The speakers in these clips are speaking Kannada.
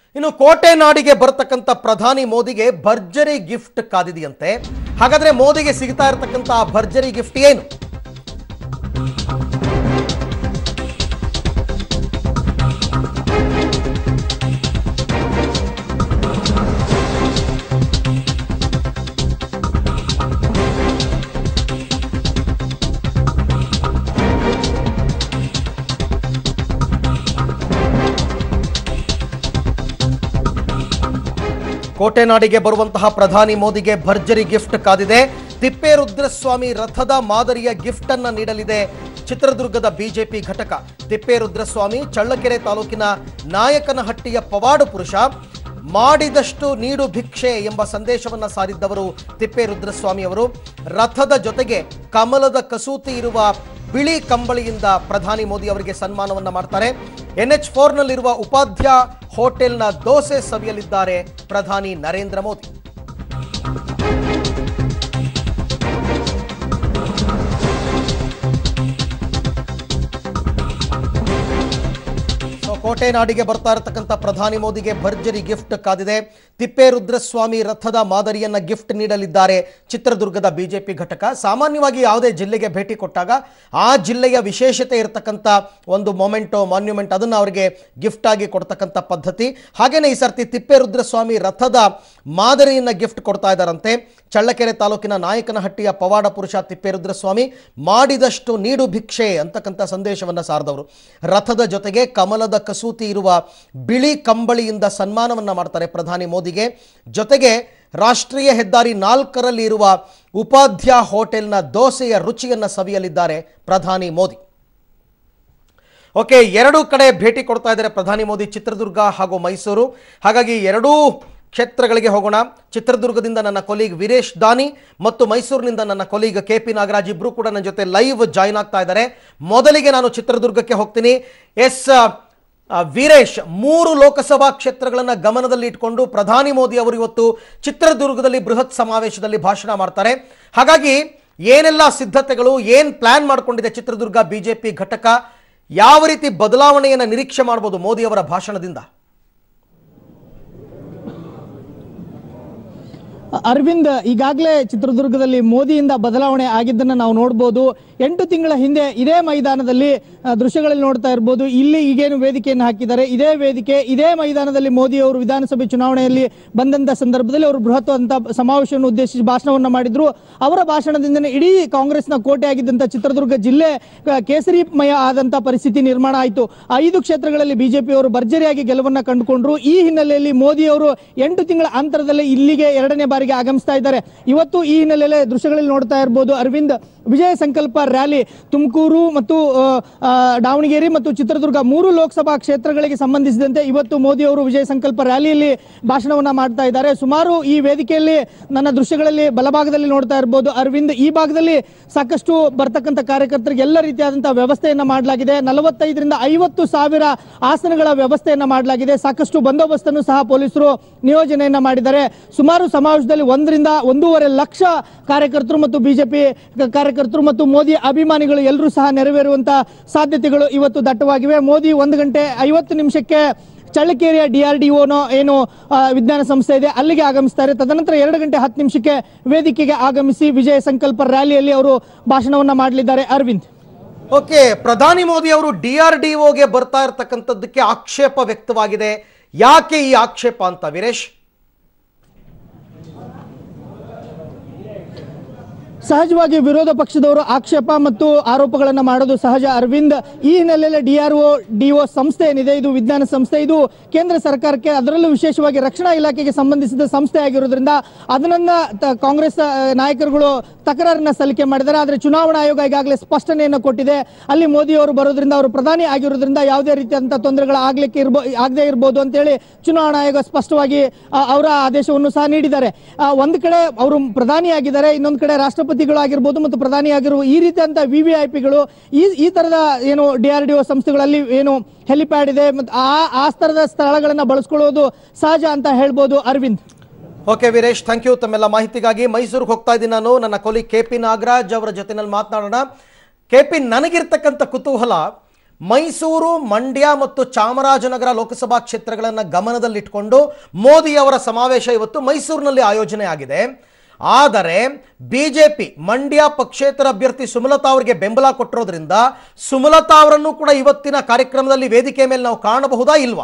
ಇನ್ನು ಕೋಟೆ ನಾಡಿಗೆ ಬರ್ತಕ್ಕಂಥ ಪ್ರಧಾನಿ ಮೋದಿಗೆ ಭರ್ಜರಿ ಗಿಫ್ಟ್ ಕಾದಿದೆಯಂತೆ ಹಾಗಾದ್ರೆ ಮೋದಿಗೆ ಸಿಗ್ತಾ ಇರತಕ್ಕಂಥ ಆ ಭರ್ಜರಿ ಗಿಫ್ಟ್ ಏನು ಕೋಟೆನಾಡಿಗೆ ಬರುವಂತಹ ಪ್ರಧಾನಿ ಮೋದಿಗೆ ಭರ್ಜರಿ ಗಿಫ್ಟ್ ಕಾದಿದೆ ತಿಪ್ಪೇರುದ್ರಸ್ವಾಮಿ ರಥದ ಮಾದರಿಯ ಗಿಫ್ಟ್ ಅನ್ನ ನೀಡಲಿದೆ ಚಿತ್ರದುರ್ಗದ ಬಿಜೆಪಿ ಘಟಕ ತಿಪ್ಪೇರುದ್ರಸ್ವಾಮಿ ಚಳ್ಳಕೆರೆ ತಾಲೂಕಿನ ನಾಯಕನಹಟ್ಟಿಯ ಪವಾಡು ಪುರುಷ ಮಾಡಿದಷ್ಟು ನೀಡು ಭಿಕ್ಷೆ ಎಂಬ ಸಂದೇಶವನ್ನ ಸಾರಿದ್ದವರು ತಿಪ್ಪೇರುದ್ರಸ್ವಾಮಿ ಅವರು ರಥದ ಜೊತೆಗೆ ಕಮಲದ ಕಸೂತಿ ಇರುವ ಬಿಳಿ ಕಂಬಳಿಯಿಂದ ಪ್ರಧಾನಿ ಮೋದಿ ಅವರಿಗೆ ಸನ್ಮಾನವನ್ನ ಮಾಡ್ತಾರೆ ಎನ್ ಎಚ್ ಫೋರ್ನಲ್ಲಿರುವ ಉಪಾಧ್ಯ ಹೋಟೆಲ್ನ ದೋಸೆ ಸವಿಯಲಿದ್ದಾರೆ ಪ್ರಧಾನಿ ನರೇಂದ್ರ ಮೋದಿ ಸೊ ಕೋಟೆ ನಾಡಿಗೆ ಬರ್ತಾ ಇರತಕ್ಕಂಥ ಪ್ರಧಾನಿ ಮೋದಿಗೆ ಭರ್ಜರಿ ಗಿಫ್ಟ್ ಕಾದಿದೆ ತಿಪ್ಪೇರುದ್ರಸ್ವಾಮಿ ರಥದ ಮಾದರಿಯನ್ನ ಗಿಫ್ಟ್ ನೀಡಲಿದ್ದಾರೆ ಚಿತ್ರದುರ್ಗದ ಬಿಜೆಪಿ ಘಟಕ ಸಾಮಾನ್ಯವಾಗಿ ಯಾವುದೇ ಜಿಲ್ಲೆಗೆ ಭೇಟಿ ಕೊಟ್ಟಾಗ ಆ ಜಿಲ್ಲೆಯ ವಿಶೇಷತೆ ಇರತಕ್ಕಂಥ ಒಂದು ಮೊಮೆಂಟೋ ಮಾನ್ಯುಮೆಂಟ್ ಅದನ್ನು ಅವರಿಗೆ ಗಿಫ್ಟ್ ಆಗಿ ಕೊಡ್ತಕ್ಕಂಥ ಪದ್ಧತಿ ಹಾಗೇನೆ ಈ ಸರ್ತಿ ತಿಪ್ಪೇರುದ್ರಸ್ವಾಮಿ ರಥದ ಮಾದರಿಯನ್ನ ಗಿಫ್ಟ್ ಕೊಡ್ತಾ ಇದ್ದಾರಂತೆ ಚಳ್ಳಕೆರೆ ತಾಲೂಕಿನ ನಾಯಕನಹಟ್ಟಿಯ ಪವಾಡ ಪುರುಷ ತಿಪ್ಪೇರುದ್ರಸ್ವಾಮಿ ಮಾಡಿದಷ್ಟು ನೀಡು ಭಿಕ್ಷೆ ಅಂತಕ್ಕಂಥ ಸಂದೇಶವನ್ನು ಸಾರಿದವರು ರಥದ ಜೊತೆಗೆ ಕಮಲದ ಕಸೂತಿ ಇರುವ ಬಿಳಿ ಕಂಬಳಿಯಿಂದ ಸನ್ಮಾನವನ್ನ ಮಾಡ್ತಾರೆ ಪ್ರಧಾನಿ ಮೋದಿಗೆ ಜೊತೆಗೆ ರಾಷ್ಟ್ರೀಯ ಹೆದ್ದಾರಿ ನಾಲ್ಕರಲ್ಲಿ ಇರುವ ಉಪಾಧ್ಯ ಹೋಟೆಲ್ನ ದೋಸೆಯ ರುಚಿಯನ್ನು ಸವಿಯಲಿದ್ದಾರೆ ಪ್ರಧಾನಿ ಮೋದಿ ಓಕೆ ಎರಡೂ ಕಡೆ ಭೇಟಿ ಕೊಡ್ತಾ ಇದ್ದಾರೆ ಪ್ರಧಾನಿ ಮೋದಿ ಚಿತ್ರದುರ್ಗ ಹಾಗೂ ಮೈಸೂರು ಹಾಗಾಗಿ ಎರಡೂ ಕ್ಷೇತ್ರಗಳಿಗೆ ಹೋಗೋಣ ಚಿತ್ರದುರ್ಗದಿಂದ ನನ್ನ ಕೊಲೀಗ್ ವೀರೇಶ್ ದಾನಿ ಮತ್ತು ಮೈಸೂರಿನಿಂದ ನನ್ನ ಕೊಲೀಗ್ ಕೆ ಪಿ ನಾಗರಾಜ್ ಇಬ್ರು ಕೂಡ ನನ್ನ ಜೊತೆ ಲೈವ್ ಜಾಯ್ನ್ ಆಗ್ತಾ ಇದ್ದಾರೆ ಮೊದಲಿಗೆ ನಾನು ಚಿತ್ರದುರ್ಗಕ್ಕೆ ಹೋಗ್ತೀನಿ ಎಸ್ ಆ, ವೀರೇಶ್ ಮೂರು ಲೋಕಸಭಾ ಕ್ಷೇತ್ರಗಳನ್ನು ಗಮನದಲ್ಲಿ ಇಟ್ಕೊಂಡು ಪ್ರಧಾನಿ ಮೋದಿ ಅವರು ಇವತ್ತು ಚಿತ್ರದುರ್ಗದಲ್ಲಿ ಬೃಹತ್ ಸಮಾವೇಶದಲ್ಲಿ ಭಾಷಣ ಮಾಡ್ತಾರೆ ಹಾಗಾಗಿ ಏನೆಲ್ಲ ಸಿದ್ಧತೆಗಳು ಏನ್ ಪ್ಲಾನ್ ಮಾಡ್ಕೊಂಡಿದೆ ಚಿತ್ರದುರ್ಗ ಬಿಜೆಪಿ ಘಟಕ ಯಾವ ರೀತಿ ಬದಲಾವಣೆಯನ್ನು ನಿರೀಕ್ಷೆ ಮಾಡ್ಬೋದು ಮೋದಿ ಅವರ ಭಾಷಣದಿಂದ ಅರವಿಂದ್ ಈಗಾಗಲೇ ಚಿತ್ರದುರ್ಗದಲ್ಲಿ ಮೋದಿಯಿಂದ ಬದಲಾವಣೆ ಆಗಿದ್ದನ್ನು ನಾವು ನೋಡ್ಬೋದು ಎಂಟು ತಿಂಗಳ ಹಿಂದೆ ಇದೇ ಮೈದಾನದಲ್ಲಿ ಆ, ದೃಶ್ಯಗಳಲ್ಲಿ ನೋಡ್ತಾ ಇರ್ಬೋದು ಇಲ್ಲಿ ಈಗೇನು ವೇದಿಕೆಯನ್ನು ಹಾಕಿದ್ದಾರೆ ಇದೇ ವೇದಿಕೆ ಇದೇ ಮೈದಾನದಲ್ಲಿ ಮೋದಿ ಅವರು ವಿಧಾನಸಭೆ ಚುನಾವಣೆಯಲ್ಲಿ ಬಂದಂತ ಸಂದರ್ಭದಲ್ಲಿ ಅವರು ಬೃಹತ್ ಅಂತ ಸಮಾವೇಶವನ್ನು ಉದ್ದೇಶಿಸಿ ಭಾಷಣವನ್ನ ಮಾಡಿದ್ರು ಅವರ ಭಾಷಣದಿಂದನೇ ಇಡೀ ಕಾಂಗ್ರೆಸ್ನ ಕೋಟೆ ಆಗಿದ್ದಂತ ಚಿತ್ರದುರ್ಗ ಜಿಲ್ಲೆ ಆ, ಕೇಸರಿಮಯ ಆದಂತ ಪರಿಸ್ಥಿತಿ ನಿರ್ಮಾಣ ಆಯಿತು ಐದು ಕ್ಷೇತ್ರಗಳಲ್ಲಿ ಬಿಜೆಪಿ ಅವರು ಭರ್ಜರಿಯಾಗಿ ಗೆಲುವನ್ನ ಕಂಡುಕೊಂಡ್ರು ಈ ಹಿನ್ನೆಲೆಯಲ್ಲಿ ಮೋದಿ ಅವರು ಎಂಟು ತಿಂಗಳ ಅಂತರದಲ್ಲಿ ಇಲ್ಲಿಗೆ ಎರಡನೇ ಬಾರಿಗೆ ಆಗಮಿಸ್ತಾ ಇದ್ದಾರೆ ಇವತ್ತು ಈ ಹಿನ್ನೆಲೆಯಲ್ಲಿ ದೃಶ್ಯಗಳಲ್ಲಿ ನೋಡ್ತಾ ಇರಬಹುದು ಅರವಿಂದ್ ವಿಜಯ ಸಂಕಲ್ಪ ರ್ಯಾಲಿ ತುಮಕೂರು ಮತ್ತು ಆ, ಆ, ದಾವಣಗೆರೆ ಮತ್ತು ಚಿತ್ರದುರ್ಗ ಮೂರು ಲೋಕಸಭಾ ಕ್ಷೇತ್ರಗಳಿಗೆ ಸಂಬಂಧಿಸಿದಂತೆ ಇವತ್ತು ಮೋದಿ ಅವರು ವಿಜಯ ಸಂಕಲ್ಪ ರ್ಯಾಲಿಯಲ್ಲಿ ಭಾಷಣವನ್ನ ಮಾಡ್ತಾ ಇದ್ದಾರೆ ಸುಮಾರು ಈ ವೇದಿಕೆಯಲ್ಲಿ ನನ್ನ ದೃಶ್ಯಗಳಲ್ಲಿ ಬಲಭಾಗದಲ್ಲಿ ನೋಡ್ತಾ ಇರಬಹುದು ಅರವಿಂದ್ ಈ ಭಾಗದಲ್ಲಿ ಸಾಕಷ್ಟು ಬರ್ತಕ್ಕಂಥ ಕಾರ್ಯಕರ್ತರಿಗೆ ಎಲ್ಲ ರೀತಿಯಾದಂತಹ ವ್ಯವಸ್ಥೆಯನ್ನ ಮಾಡಲಾಗಿದೆ ನಲವತ್ತೈದರಿಂದ ಐವತ್ತು ಸಾವಿರ ಆಸನಗಳ ವ್ಯವಸ್ಥೆಯನ್ನ ಮಾಡಲಾಗಿದೆ ಸಾಕಷ್ಟು ಬಂದೋಬಸ್ತನ್ನು ಸಹ ಪೊಲೀಸರು ನಿಯೋಜನೆಯನ್ನ ಮಾಡಿದ್ದಾರೆ ಸುಮಾರು ಸಮಾವೇಶದಲ್ಲಿ ಒಂದರಿಂದ ಒಂದೂವರೆ ಲಕ್ಷ ಕಾರ್ಯಕರ್ತರು ಮತ್ತು ಬಿಜೆಪಿ ಕಾರ್ಯಕರ್ತರು ಮತ್ತು ಮೋದಿ ಅಭಿಮಾನಿಗಳು ಎಲ್ಲರೂ ಸಹ ನೆರವೇರುವಂತ ಸಾಧ್ಯತೆಗಳು ಇವತ್ತು ದಟ್ಟವಾಗಿವೆ ಮೋದಿ ಒಂದು ಗಂಟೆ ಐವತ್ತು ನಿಮಿಷಕ್ಕೆ ಚಳ್ಳಕೆರೆಯ ಡಿಆರ್ಡಿಒನೋ ಏನು ಆ, ವಿಜ್ಞಾನ ಸಂಸ್ಥೆ ಇದೆ ಅಲ್ಲಿಗೆ ಆಗಮಿಸ್ತಾರೆ ತದನಂತರ ಎರಡು ಗಂಟೆ ಹತ್ತು ನಿಮಿಷಕ್ಕೆ ವೇದಿಕೆಗೆ ಆಗಮಿಸಿ ವಿಜಯ ಸಂಕಲ್ಪ ರ್ಯಾಲಿಯಲ್ಲಿ ಅವರು ಭಾಷಣವನ್ನ ಮಾಡಲಿದ್ದಾರೆ ಅರವಿಂದ್ ಓಕೆ ಪ್ರಧಾನಿ ಮೋದಿ ಅವರು ಡಿ ಆರ್ ಡಿ ಒಗೆ ಬರ್ತಾ ಇರತಕ್ಕಂಥದ್ದಕ್ಕೆ ಆಕ್ಷೇಪ ವ್ಯಕ್ತವಾಗಿದೆ ಯಾಕೆ ಈ ಆಕ್ಷೇಪ ಅಂತ ವೀರೇಶ್ ಸಹಜವಾಗಿ ವಿರೋಧ ಪಕ್ಷದವರು ಆಕ್ಷೇಪ ಮತ್ತು ಆರೋಪಗಳನ್ನ ಮಾಡೋದು ಸಹಜ ಅರವಿಂದ್ ಈ ಹಿನ್ನೆಲೆಯಲ್ಲಿ ಡಿಆರ್ಒ ಡಿಒ ಸಂಸ್ಥೆ ಏನಿದೆ ಇದು ವಿಜ್ಞಾನ ಸಂಸ್ಥೆ ಇದು ಕೇಂದ್ರ ಸರ್ಕಾರಕ್ಕೆ ಅದರಲ್ಲೂ ವಿಶೇಷವಾಗಿ ರಕ್ಷಣಾ ಇಲಾಖೆಗೆ ಸಂಬಂಧಿಸಿದ ಸಂಸ್ಥೆ ಆಗಿರೋದ್ರಿಂದ ಅದನ್ನ ತ- ಕಾಂಗ್ರೆಸ್ ಆ, ನಾಯಕರುಗಳು ತಕರಾರನ್ನ ಸಲ್ಲಿಕೆ ಮಾಡಿದ್ದಾರೆ ಆದರೆ ಚುನಾವಣಾ ಆಯೋಗ ಈಗಾಗಲೇ ಸ್ಪಷ್ಟನೆಯನ್ನು ಕೊಟ್ಟಿದೆ ಅಲ್ಲಿ ಮೋದಿ ಅವರು ಬರೋದ್ರಿಂದ ಅವರು ಪ್ರಧಾನಿ ಆಗಿರೋದ್ರಿಂದ ಯಾವುದೇ ರೀತಿಯಾದಂತಹ ತೊಂದರೆಗಳು ಆಗ್ಲಿಕ್ಕೆ ಇರ್ಬೋ ಆಗದೆ ಇರ್ಬೋದು ಅಂತೇಳಿ ಚುನಾವಣಾ ಆಯೋಗ ಸ್ಪಷ್ಟವಾಗಿ ಆ, ಅವರ ಆದೇಶವನ್ನು ಸಹ ನೀಡಿದ್ದಾರೆ ಆ, ಒಂದು ಕಡೆ ಅವರು ಪ್ರಧಾನಿ ಆಗಿದ್ದಾರೆ ಇನ್ನೊಂದು ಕಡೆ ರಾಷ್ಟ್ರಪತಿಗಳು ಆಗಿರ್ಬೋದು ಮತ್ತು ಪ್ರಧಾನಿ ಆಗಿರುವ ಈ ರೀತಿಯಂತ ವಿ ವಿ ಐ ಪಿಗಳು ಈ ಈ ತರದ ಏನು ಡಿ ಆರ್ ಡಿ ಒ ಸಂಸ್ಥೆಗಳಲ್ಲಿ ಏನು ಹೆಲಿಪ್ಯಾಡ್ ಇದೆ ಮತ್ತು ಆ ಆ ತರದ ಸ್ಥಳಗಳನ್ನ ಬಳಸ್ಕೊಳ್ಳೋದು ಸಹಜ ಅಂತ ಹೇಳ್ಬೋದು Arvind okay Veeresh thank you ತಮ್ಮೆಲ್ಲ ಮಾಹಿತಿಗಾಗಿ ಮೈಸೂರಿಗೆ ಹೋಗ್ತಾ ಇದ್ದೀನಿ ನಾನು ನನ್ನ ಕೊಲಿ ಕೆ ಪಿ ನಾಗರಾಜ್ ಅವರ ಜೊತೆನಲ್ಲಿ ಮಾತನಾಡೋಣ ಕೆ ಪಿ ನನಗಿರ್ತಕ್ಕಂಥ ಕುತೂಹಲ ಮೈಸೂರು ಮಂಡ್ಯ ಮತ್ತು ಚಾಮರಾಜನಗರ ಲೋಕಸಭಾ ಕ್ಷೇತ್ರಗಳನ್ನು ಗಮನದಲ್ಲಿಟ್ಕೊಂಡು ಮೋದಿಯವರ ಸಮಾವೇಶ ಇವತ್ತು ಮೈಸೂರಿನಲ್ಲಿ ಆಯೋಜನೆ ಆಗಿದೆ ಆದರೆ ಬಿಜೆಪಿ ಮಂಡ್ಯ ಪಕ್ಷೇತರ ಅಭ್ಯರ್ಥಿ ಸುಮಲತಾ ಅವರಿಗೆ ಬೆಂಬಲ ಕೊಟ್ಟಿರೋದ್ರಿಂದ ಸುಮಲತಾ ಅವರನ್ನು ಕೂಡ ಇವತ್ತಿನ ಕಾರ್ಯಕ್ರಮದಲ್ಲಿ ವೇದಿಕೆ ಮೇಲೆ ನಾವು ಕಾಣಬಹುದಾ ಇಲ್ವಾ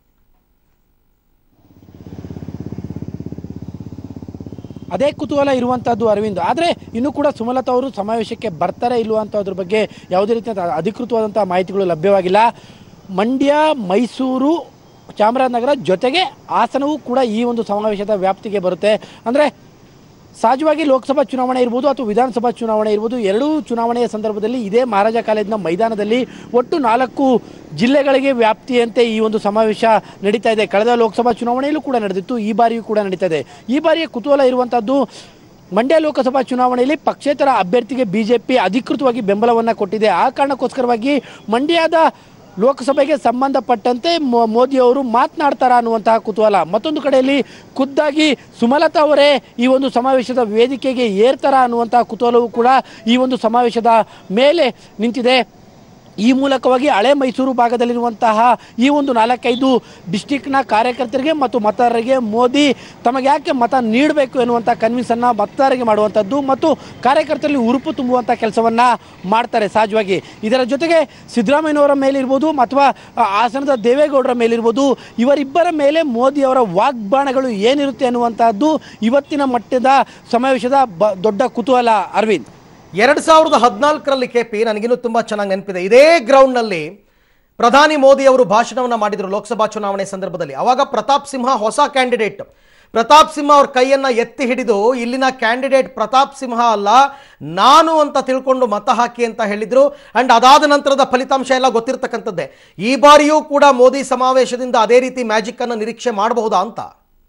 ಅದೇ ಕುತೂಹಲ ಇರುವಂತಹದ್ದು ಅರವಿಂದ್ ಆದರೆ ಇನ್ನೂ ಕೂಡ ಸುಮಲತಾ ಅವರು ಸಮಾವೇಶಕ್ಕೆ ಬರ್ತಾರೆ ಇಲ್ವಾ ಅಂತ ಅದ್ರ ಬಗ್ಗೆ ಯಾವುದೇ ರೀತಿಯ ಅಧಿಕೃತವಾದಂತಹ ಮಾಹಿತಿಗಳು ಲಭ್ಯವಾಗಿಲ್ಲ ಮಂಡ್ಯ ಮೈಸೂರು ಚಾಮರಾಜನಗರ ಜೊತೆಗೆ ಹಾಸನವೂ ಕೂಡ ಈ ಒಂದು ಸಮಾವೇಶದ ವ್ಯಾಪ್ತಿಗೆ ಬರುತ್ತೆ ಅಂದರೆ ಸಹಜವಾಗಿ ಲೋಕಸಭಾ ಚುನಾವಣೆ ಇರ್ಬೋದು ಅಥವಾ ವಿಧಾನಸಭಾ ಚುನಾವಣೆ ಇರ್ಬೋದು ಎರಡೂ ಚುನಾವಣೆಯ ಸಂದರ್ಭದಲ್ಲಿ ಇದೇ ಮಹಾರಾಜ ಕಾಲೇಜಿನ ಮೈದಾನದಲ್ಲಿ ಒಟ್ಟು ನಾಲ್ಕು ಜಿಲ್ಲೆಗಳಿಗೆ ವ್ಯಾಪ್ತಿಯಂತೆ ಈ ಒಂದು ಸಮಾವೇಶ ನಡೀತಾ ಇದೆ ಕಳೆದ ಲೋಕಸಭಾ ಚುನಾವಣೆಯಲ್ಲೂ ಕೂಡ ನಡೆದಿತ್ತು ಈ ಬಾರಿಯೂ ಕೂಡ ನಡೀತಾ ಇದೆ ಈ ಬಾರಿಯ ಕುತೂಹಲ ಇರುವಂಥದ್ದು ಮಂಡ್ಯ ಲೋಕಸಭಾ ಚುನಾವಣೆಯಲ್ಲಿ ಪಕ್ಷೇತರ ಅಭ್ಯರ್ಥಿಗೆ ಬಿಜೆಪಿ ಅಧಿಕೃತವಾಗಿ ಬೆಂಬಲವನ್ನು ಕೊಟ್ಟಿದೆ ಆ ಕಾರಣಕ್ಕೋಸ್ಕರವಾಗಿ ಮಂಡ್ಯದ ಲೋಕಸಭೆಗೆ ಸಂಬಂಧಪಟ್ಟಂತೆ ಮೋ- ಮೋದಿ ಅವರು ಮಾತನಾಡ್ತಾರ ಅನ್ನುವಂತಹ ಕುತೂಹಲ ಮತ್ತೊಂದು ಕಡೆಯಲ್ಲಿ ಖುದ್ದಾಗಿ ಸುಮಲತಾ ಅವರೇ ಈ ಒಂದು ಸಮಾವೇಶದ ವೇದಿಕೆಗೆ ಏರ್ತಾರ ಅನ್ನುವಂತಹ ಕುತೂಹಲವೂ ಕೂಡ ಈ ಒಂದು ಸಮಾವೇಶದ ಮೇಲೆ ನಿಂತಿದೆ ಈ ಮೂಲಕವಾಗಿ ಹಳೆ ಮೈಸೂರು ಭಾಗದಲ್ಲಿರುವಂತಹ ಈ ಒಂದು ನಾಲ್ಕೈದು ಡಿಸ್ಟಿಕ್ನ ಕಾರ್ಯಕರ್ತರಿಗೆ ಮತ್ತು ಮತದಾರರಿಗೆ ಮೋದಿ ತಮಗೆ ಯಾಕೆ ಮತ ನೀಡಬೇಕು ಎನ್ನುವಂಥ ಕನ್ವಿನ್ಸನ್ನು ಮತದಾರರಿಗೆ ಮಾಡುವಂಥದ್ದು ಮತ್ತು ಕಾರ್ಯಕರ್ತರಲ್ಲಿ ಉರುಪು ತುಂಬುವಂಥ ಕೆಲಸವನ್ನು ಮಾಡ್ತಾರೆ ಸಹಜವಾಗಿ ಇದರ ಜೊತೆಗೆ ಸಿದ್ದರಾಮಯ್ಯನವರ ಮೇಲಿರ್ಬೋದು ಅಥವಾ ಆ, ಹಾಸನದ ದೇವೇಗೌಡರ ಮೇಲಿರ್ಬೋದು ಇವರಿಬ್ಬರ ಮೇಲೆ ಮೋದಿ ಅವರ ವಾಗ್ಬಾಣಗಳು ಏನಿರುತ್ತೆ ಅನ್ನುವಂತಹದ್ದು ಇವತ್ತಿನ ಮಟ್ಟದ ಸಮಾವೇಶದ ಬ ದೊಡ್ಡ ಕುತೂಹಲ ಅರವಿಂದ್ ಎರಡ್ ಸಾವಿರದ ಹದಿನಾಲ್ಕರಲ್ಲಿ ಕೆ ಪಿ ನನಗಿನ್ನೂ ತುಂಬಾ ಚೆನ್ನಾಗಿ ನೆನಪಿದೆ ಇದೇ ಗ್ರೌಂಡ್ನಲ್ಲಿ ಪ್ರಧಾನಿ ಮೋದಿ ಅವರು ಭಾಷಣವನ್ನ ಮಾಡಿದ್ರು ಲೋಕಸಭಾ ಚುನಾವಣೆ ಸಂದರ್ಭದಲ್ಲಿ ಅವಾಗ ಪ್ರತಾಪ್ ಸಿಂಹ ಹೊಸ ಕ್ಯಾಂಡಿಡೇಟ್ ಪ್ರತಾಪ್ ಸಿಂಹ ಅವ್ರ ಕೈಯನ್ನ ಎತ್ತಿ ಹಿಡಿದು ಇಲ್ಲಿನ ಕ್ಯಾಂಡಿಡೇಟ್ ಪ್ರತಾಪ್ ಸಿಂಹ ಅಲ್ಲ ನಾನು ಅಂತ ತಿಳ್ಕೊಂಡು ಮತ ಹಾಕಿ ಅಂತ ಹೇಳಿದ್ರು ಅಂಡ್ ಅದಾದ ನಂತರದ ಫಲಿತಾಂಶ ಎಲ್ಲ ಗೊತ್ತಿರ್ತಕ್ಕಂಥದ್ದೇ ಈ ಬಾರಿಯೂ ಕೂಡ ಮೋದಿ ಸಮಾವೇಶದಿಂದ ಅದೇ ರೀತಿ ಮ್ಯಾಜಿಕ್ ಅನ್ನು ನಿರೀಕ್ಷೆ ಮಾಡಬಹುದಾ ಅಂತ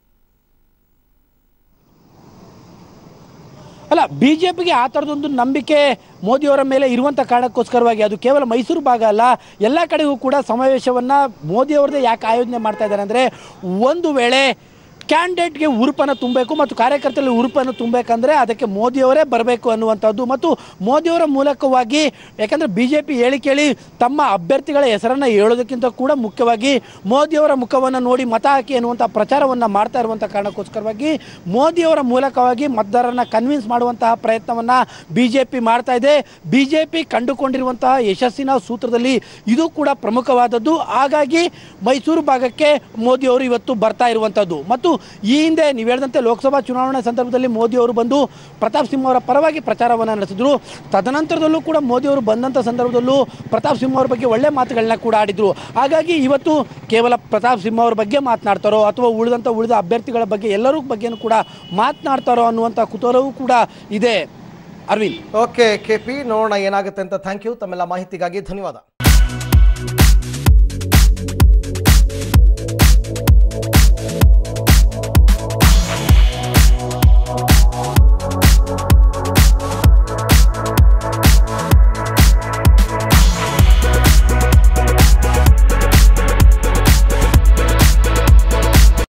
ಅಲ್ಲ ಬಿ ಜೆ ಪಿಗೆ ಆ ಥರದೊಂದು ನಂಬಿಕೆ ಮೋದಿಯವರ ಮೇಲೆ ಇರುವಂಥ ಕಾರಣಕ್ಕೋಸ್ಕರವಾಗಿ ಅದು ಕೇವಲ ಮೈಸೂರು ಭಾಗ ಅಲ್ಲ ಎಲ್ಲ ಕಡೆಗೂ ಕೂಡ ಸಮಾವೇಶವನ್ನು ಮೋದಿಯವ್ರದ್ದೇ ಯಾಕೆ ಆಯೋಜನೆ ಮಾಡ್ತಾ ಇದ್ದಾರೆ ಅಂದರೆ ಒಂದು ವೇಳೆ ಕ್ಯಾಂಡಿಡೇಟ್ಗೆ ಉರುಪನ್ನು ತುಂಬಬೇಕು ಮತ್ತು ಕಾರ್ಯಕರ್ತರಲ್ಲಿ ಉರುಪನ್ನು ತುಂಬಬೇಕಂದ್ರೆ ಅದಕ್ಕೆ ಮೋದಿಯವರೇ ಬರಬೇಕು ಅನ್ನುವಂಥದ್ದು ಮತ್ತು ಮೋದಿಯವರ ಮೂಲಕವಾಗಿ ಯಾಕಂದರೆ ಬಿ ಜೆ ಪಿ ಹೇಳಿ ಕೇಳಿ ತಮ್ಮ ಅಭ್ಯರ್ಥಿಗಳ ಹೆಸರನ್ನು ಹೇಳೋದಕ್ಕಿಂತ ಕೂಡ ಮುಖ್ಯವಾಗಿ ಮೋದಿಯವರ ಮುಖವನ್ನು ನೋಡಿ ಮತ ಹಾಕಿ ಅನ್ನುವಂಥ ಪ್ರಚಾರವನ್ನು ಮಾಡ್ತಾ ಇರುವಂಥ ಕಾರಣಕ್ಕೋಸ್ಕರವಾಗಿ ಮೋದಿಯವರ ಮೂಲಕವಾಗಿ ಮತದಾರರನ್ನ ಕನ್ವಿನ್ಸ್ ಮಾಡುವಂತಹ ಪ್ರಯತ್ನವನ್ನು ಬಿ ಜೆ ಪಿ ಮಾಡ್ತಾ ಇದೆ ಬಿ ಜೆ ಪಿ ಕಂಡುಕೊಂಡಿರುವಂತಹ ಯಶಸ್ಸಿನ ಸೂತ್ರದಲ್ಲಿ ಇದು ಕೂಡ ಪ್ರಮುಖವಾದದ್ದು ಹಾಗಾಗಿ ಮೈಸೂರು ಭಾಗಕ್ಕೆ ಮೋದಿಯವರು ಇವತ್ತು ಬರ್ತಾ ಇರುವಂಥದ್ದು ಮತ್ತು ಈ ಹಿಂದೆ ನೀವು ಹೇಳಿದಂತೆ ಲೋಕಸಭಾ ಚುನಾವಣೆ ಸಂದರ್ಭದಲ್ಲಿ ಮೋದಿಯವರು ಬಂದು ಪ್ರತಾಪ್ ಸಿಂಹ ಅವರ ಪರವಾಗಿ ಪ್ರಚಾರವನ್ನು ನಡೆಸಿದ್ರು ತದನಂತರದಲ್ಲೂ ಕೂಡ ಮೋದಿಯವರು ಬಂದಂಥ ಸಂದರ್ಭದಲ್ಲೂ ಪ್ರತಾಪ್ ಸಿಂಹ ಅವರ ಬಗ್ಗೆ ಒಳ್ಳೆ ಮಾತುಗಳನ್ನ ಕೂಡ ಆಡಿದ್ರು ಹಾಗಾಗಿ ಇವತ್ತು ಕೇವಲ ಪ್ರತಾಪ್ ಸಿಂಹ ಅವರ ಬಗ್ಗೆ ಮಾತನಾಡ್ತಾರೋ ಅಥವಾ ಉಳಿದಂಥ ಉಳಿದ ಅಭ್ಯರ್ಥಿಗಳ ಬಗ್ಗೆ ಎಲ್ಲರೂ ಬಗ್ಗೆನೂ ಕೂಡ ಮಾತನಾಡ್ತಾರೋ ಅನ್ನುವಂಥ ಕುತೂಹಲವೂ ಕೂಡ ಇದೆ ಅರವಿಂದ್ ಓಕೆ ಕೆ ಪಿ ನೋಡೋಣ ಏನಾಗುತ್ತೆ ಅಂತ ಥ್ಯಾಂಕ್ ಯು ತಮ್ಮೆಲ್ಲ ಮಾಹಿತಿಗಾಗಿ ಧನ್ಯವಾದ